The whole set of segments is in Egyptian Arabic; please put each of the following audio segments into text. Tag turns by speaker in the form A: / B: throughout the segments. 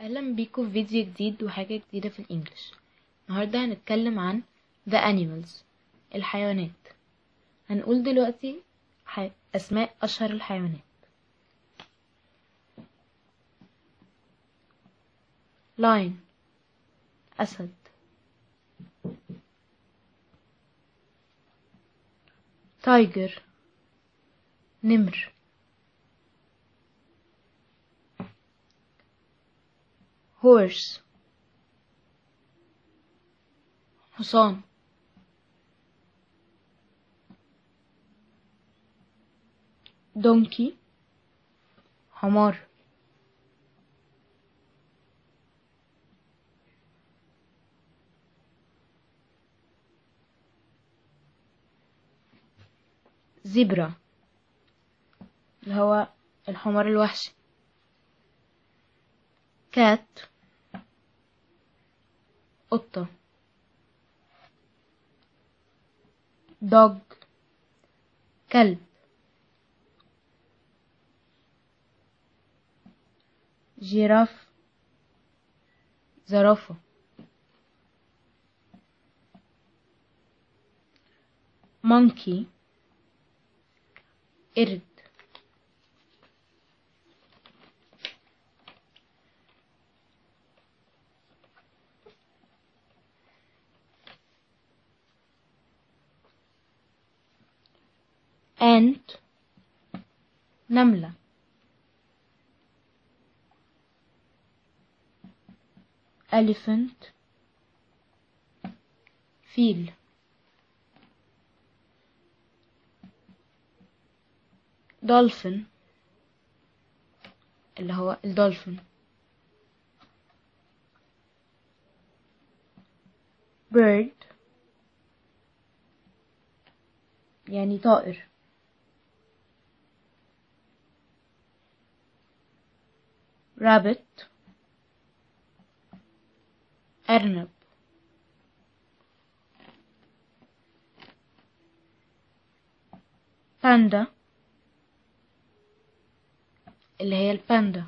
A: اهلا بيكم في فيديو جديد وحاجة جديدة في الانجليش النهاردة هنتكلم عن the animals الحيوانات هنقول دلوقتي ح... اسماء اشهر الحيوانات lion اسد tiger نمر horse حصان donkey حمار زبرة اللي هو الحمار الوحشي كات قطة دوج كلب جيراف زرافة مونكي قرد ant نملة elephant فيل dolphin اللي هو الدولفين bird يعني طائر rabbit أرنب باندا اللي هي الباندا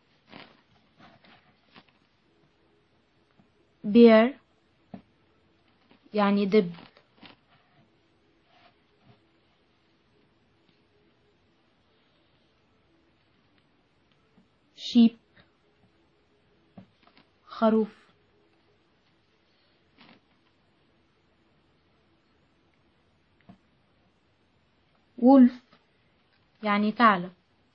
A: بير يعني دب sheep خروف wolf يعني ثعلب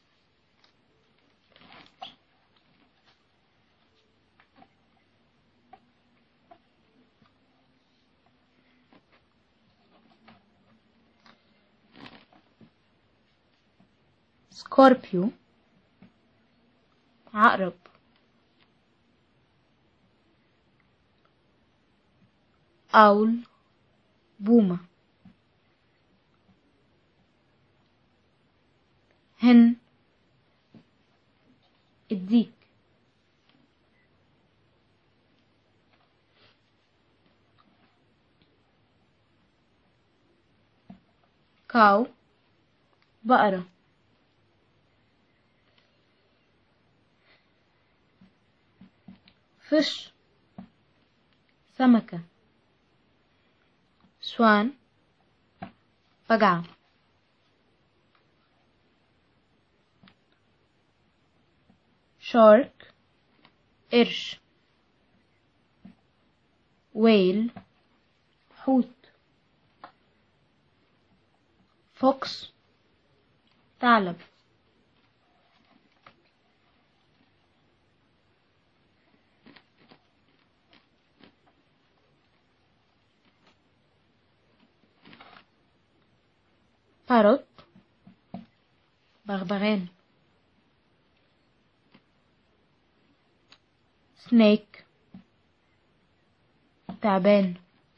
A: سكوربيو عقرب أول بومة هن الديك كاو بقرة فش سمكة سوان فجعة شارك قرش ويل حوت فوكس ثعلب بارot بغبغان سنيك تعبان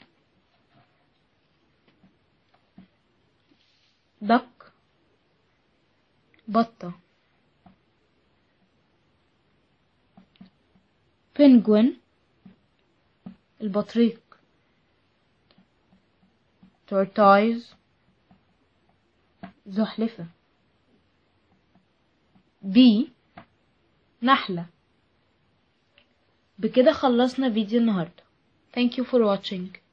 A: دك بطة بنجوين البطريق تورتايز زحلفة بي نحلة بكده خلصنا فيديو النهاردة thank you for watching